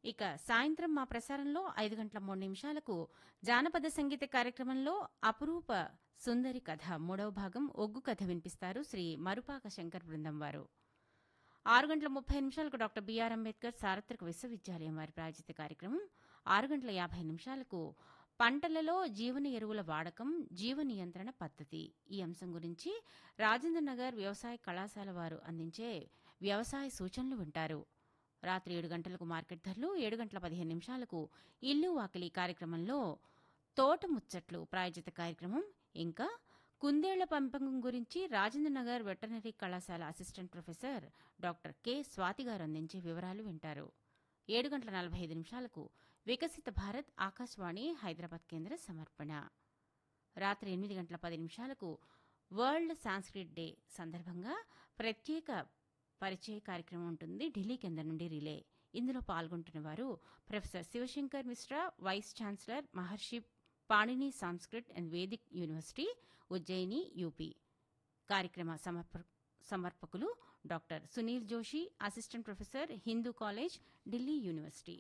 ఇక సాయంత్రం మా ప్రసారంలో ఐదు గంటల మూడు నిమిషాలకు జానపద సంగీత కార్యక్రమంలో అపురూప సుందరి కథ మూడవ భాగం ఒగ్గు కథ వినిపిస్తారు శ్రీ మరుపాక శంకర్ బృందం వారు ఆరు గంటల ముప్పై నిమిషాలకు డాక్టర్ బిఆర్ అంబేద్కర్ సార్వత్రిక విశ్వవిద్యాలయం వారి ప్రాయోజిత కార్యక్రమం ఆరు గంటల యాభై నిమిషాలకు పంటలలో జీవన ఎరువుల వాడకం జీవ నియంత్రణ పద్ధతి ఈ అంశం గురించి రాజేంద్ర నగర్ వ్యవసాయ కళాశాల వారు అందించే వ్యవసాయ సూచనలు వింటారు రాత్రి ఏడు గంటలకు మార్కెట్ ధరలు ఏడు గంటల పదిహేను నిమిషాలకు ఇల్లు వాకిలి కార్యక్రమంలో తోట ముచ్చట్లు ప్రాయోజిత కార్యక్రమం ఇంకా కుందేళ్ల పెంపకం గురించి రాజేంద్రనగర్ వెటర్నరీ కళాశాల assistant professor doctor K Swathi గారు అందించే వివరాలు వింటారు ఏడు గంటల నలభై ఐదు నిమిషాలకు వికసిత భారత్ ఆకాశవాణి హైదరాబాద్ కేంద్ర సమర్పణ రాత్రి ఎనిమిది గంటల పది నిమిషాలకు వరల్డ్ సాంస్క్రిట్ డే సందర్భంగా ప్రత్యేక పరిచయ కార్యక్రమం ఉంటుంది ఢిల్లీ కేంద్రం నుండి రిలే ఇందులో పాల్గొంటున్న వారు professor Shivashankar Mishra vice chancellor Maharshi Panini Sanskrit and Vedic university Ujjain UP కార్యక్రమ సమర్ప సమర్పకులు doctor Sunil Joshi assistant professor Hindu college Delhi university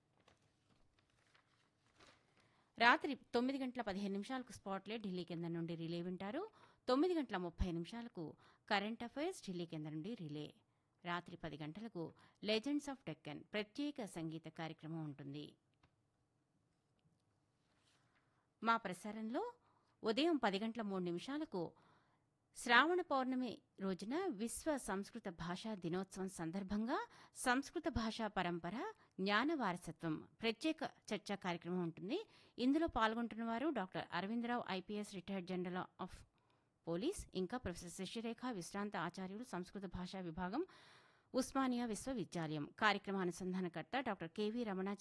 రాత్రి తొమ్మిది గంటల పదిహేను నిమిషాలకు స్పాట్లైట్ ఢిల్లీ కేంద్రం నుండి రిలే వింటారు తొమ్మిది గంటల ముప్పై నిమిషాలకు కరెంట్ అఫైర్స్ ఢిల్లీ కేంద్రం నుండి రిలే రాత్రి పది గంటలకు లెజెండ్స్ ఆఫ్ డెక్కన్ ప్రత్యేక సంగీత కార్యక్రమం ఉంటుంది మా ప్రసారంలో ఉదయం పది గంటల మూడు నిమిషాలకు శ్రావణ పౌర్ణమి రోజున విశ్వ సంస్కృత భాషా దినోత్సవం సందర్భంగా సంస్కృత భాషా పరంపర జ్ఞాన వారసత్వం ప్రత్యేక చర్చా కార్యక్రమం ఉంటుంది ఇందులో పాల్గొంటున్న వారు doctor Aravinda Rao IPS retired general of police ఇంకా ప్రొఫెసర్ శశిరేఖ విశ్రాంత ఆచార్యులు సంస్కృత భాషా విభాగం ఉస్మానియా విశ్వవిద్యాలయం కార్యక్రమ అనుసంధానకర్త డాక్టర్ కెవి రమణ